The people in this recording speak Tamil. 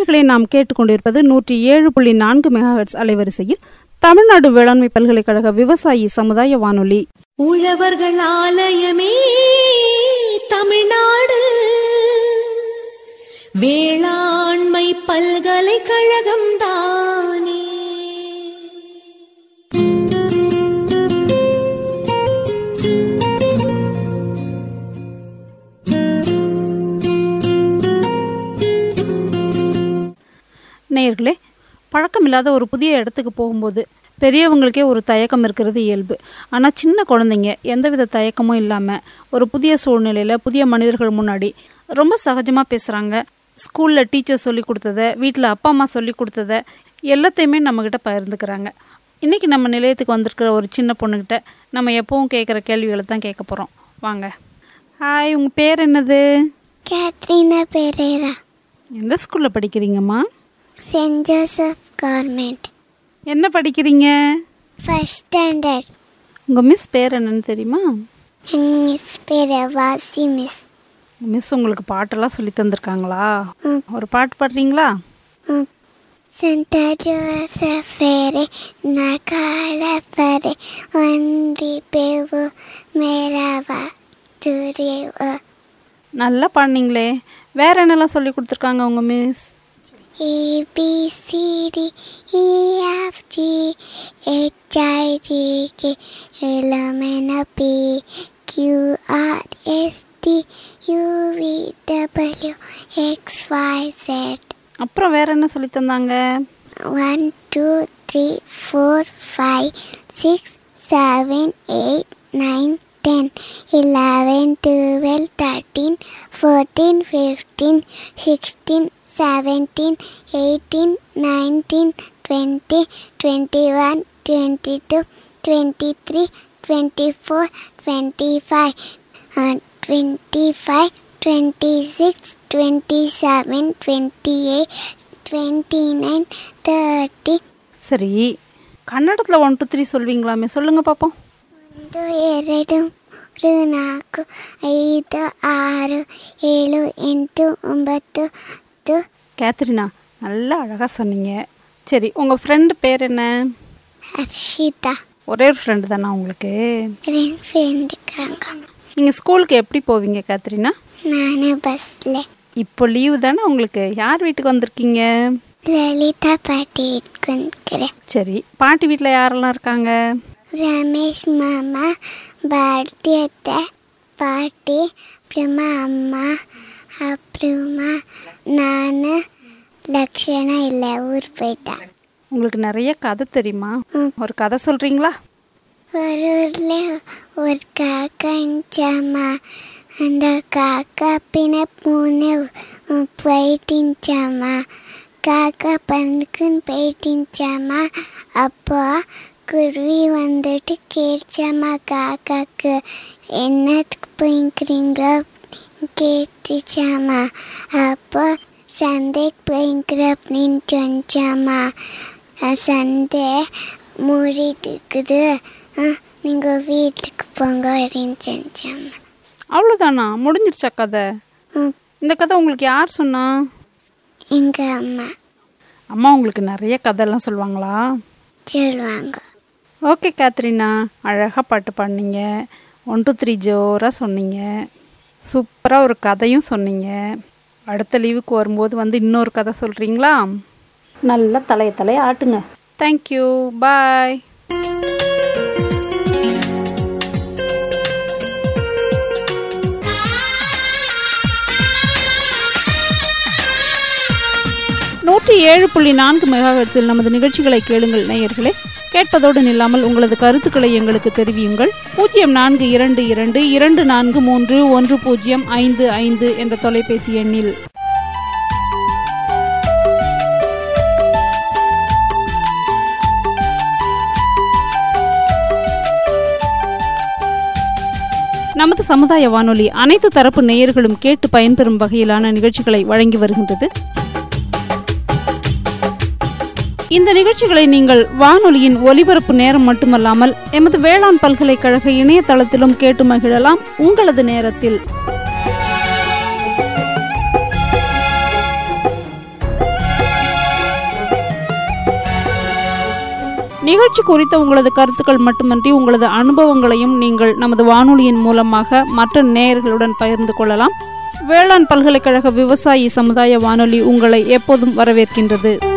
நேயர்களை நாம் கேட்டுக்கொண்டிருப்பது நூற்றி ஏழு புள்ளி நான்கு மெகாஹெட்ஸ் அலைவரிசையில் தமிழ்நாடு வேளாண்மை பல்கலைக்கழக விவசாயி சமுதாய வானொலி உழவர்கள் ஆலயமே தமிழ்நாடு வேளாண்மை பல்கலைக்கழகம் தானே நேயர்களே பழக்கமில்லாத ஒரு புதிய இடத்துக்கு போகும்போது பெரியவங்களுக்கே ஒரு தயக்கம் இருக்கிறது இயல்பு ஆனால் சின்ன குழந்தைங்க எந்தவித தயக்கமும் இல்லாமல் ஒரு புதிய சூழ்நிலையில் புதிய மனிதர்கள் முன்னாடி ரொம்ப சகஜமாக பேசுகிறாங்க ஸ்கூலில் டீச்சர் சொல்லி கொடுத்தத வீட்டில் அப்பா அம்மா சொல்லி கொடுத்தத எல்லாத்தையுமே நம்மக்கிட்ட பகிர்ந்துக்கிறாங்க இன்றைக்கி நம்ம நிலையத்துக்கு வந்திருக்கிற ஒரு சின்ன பொண்ணுக்கிட்ட நம்ம எப்பவும் கேட்குற கேள்விகளை தான் கேட்க போகிறோம் வாங்க ஹாய் உங்கள் பேர் என்னது கேத்ரினா பெரேரா எந்த ஸ்கூலில் படிக்கிறீங்கம்மா சென்ட் ஜோசப் கவர்மெண்ட் என்ன படிக்கிறீங்க ஃபர்ஸ்ட் ஸ்டாண்டர்ட் உங்கள் மிஸ் பேர் என்னன்னு தெரியுமா எங்கள் மிஸ் பேர் வாசி மிஸ் மிஸ் உங்களுக்கு பாட்டெல்லாம் சொல்லி தந்திருக்காங்களா ஒரு பாட்டு பாடுறீங்களா சென்ட் ஜோசப் பேரே நகால பரே வந்தி பேவு மேராவா துரேவா நல்லா பாடினீங்களே வேற என்னெல்லாம் சொல்லி கொடுத்துருக்காங்க உங்கள் miss A B C D E F G H I J K L M N O P Q R S T U V W X Y Z அப்புறம் வேற என்ன சொல்லி தந்தாங்க One two three four five six seven eight nine ten eleven twelve thirteen fourteen fifteen sixteen seventeen eighteen nineteen twenty twenty one twenty two twenty three twenty four twenty five uh, twenty five twenty six twenty seven twenty eight twenty nine thirty சரி கன்னடத்தில் ஒன் டூ த்ரீ சொல்வீங்களாமே சொல்லுங்க பார்ப்போம் ಒಂದು ಎರಡು ಮೂರು ನಾಲ್ಕು ಐದು ಆರು ಏಳು ಎಂಟು ಒಂಬತ್ತು ಹತ್ತು கேத்ரினா நல்லா அழகாக சொன்னீங்க சரி உங்கள் ஃப்ரெண்டு பேர் என்ன ಹರ್ಷಿತಾ ஒரே ஒரு ஃப்ரெண்டு தானா உங்களுக்கு ரெண்டு ஃப்ரெண்ட் இருக்கிறாங்க நீங்கள் ஸ்கூலுக்கு எப்படி போவீங்க கேத்ரினா ನಾನು ಬಸ್ಲೆ இப்போ லீவு தானே உங்களுக்கு யார் வீட்டுக்கு வந்திருக்கீங்க லலிதா பாட்டி இட்ಕೊಂಡ್ರೆ சரி பாட்டி வீட்டில் யாரெல்லாம் இருக்காங்க ரமேஷ் மாமா பாரதி அத்தை பாட்டி அப்புறமா அம்மா அப்புறமா நான் லக்ஷணா இல்லை ஊர் போயிட்டேன் உங்களுக்கு நிறைய கதை தெரியுமா ஒரு கதை சொல்கிறீங்களா ஒரு ஊரில் ஒரு காக்கா இருந்துச்சாமா அந்த காக்கா பின்ன பூனை உ- போயிட்டுச்சாமா காக்கா பறந்துக்குன்னு போயிட்டுச்சாமா அப்போ குருவி வந்துட்டு கேட்டுச்சாமா காக்காக்கு என்னத்துக்கு போய்க்கிறீங்களோ கேட்டுச்சாமா அப்போ சந்தைக்கு போய்க்கிற அப்படின்னு சொன்னாமா சந்தை மூடிட்டு இருக்குது நீங்கள் வீட்டுக்கு போங்க அப்படின்னு செஞ்சாமா அவ்வளோதானா முடிஞ்சிருச்சா கதை ம் இந்த கதை உங்களுக்கு யார் சொன்னா எங்கள் அம்மா அம்மா உங்களுக்கு நிறைய கதையெல்லாம் சொல்லுவாங்களா சொல்லுவாங்க ஓகே கேத்ரினா அழகாக பாட்டு பாடினீங்க ஒன் டூ த்ரீ ஜோராக சொன்னீங்க சூப்பராக ஒரு கதையும் சொன்னீங்க அடுத்த லீவுக்கு வரும்போது வந்து இன்னொரு கதை சொல்கிறீங்களா நல்லா தலைய தலைய ஆட்டுங்க தேங்க்யூ பாய் நூற்றி ஏழு புள்ளி நான்கு மெகாஹெட்ஸில் நமது நிகழ்ச்சிகளை கேளுங்கள் நேயர்களே கேட்பதோடு நில்லாமல் உங்களது கருத்துக்களை எங்களுக்கு தெரிவியுங்கள் பூஜ்ஜியம் நான்கு இரண்டு இரண்டு இரண்டு நான்கு மூன்று ஒன்று பூஜ்ஜியம் ஐந்து ஐந்து என்ற தொலைபேசி எண்ணில் நமது சமுதாய வானொலி அனைத்து தரப்பு நேயர்களும் கேட்டு பயன்பெறும் வகையிலான நிகழ்ச்சிகளை வழங்கி வருகின்றது இந்த நிகழ்ச்சிகளை நீங்கள் வானொலியின் ஒலிபரப்பு நேரம் மட்டுமல்லாமல் எமது வேளாண் பல்கலைக்கழக இணையதளத்திலும் கேட்டு மகிழலாம் உங்களது நேரத்தில் நிகழ்ச்சி குறித்த உங்களது கருத்துக்கள் மட்டுமன்றி உங்களது அனுபவங்களையும் நீங்கள் நமது வானொலியின் மூலமாக மற்ற நேயர்களுடன் பகிர்ந்து கொள்ளலாம் வேளாண் பல்கலைக்கழக விவசாயி சமுதாய வானொலி உங்களை எப்போதும் வரவேற்கின்றது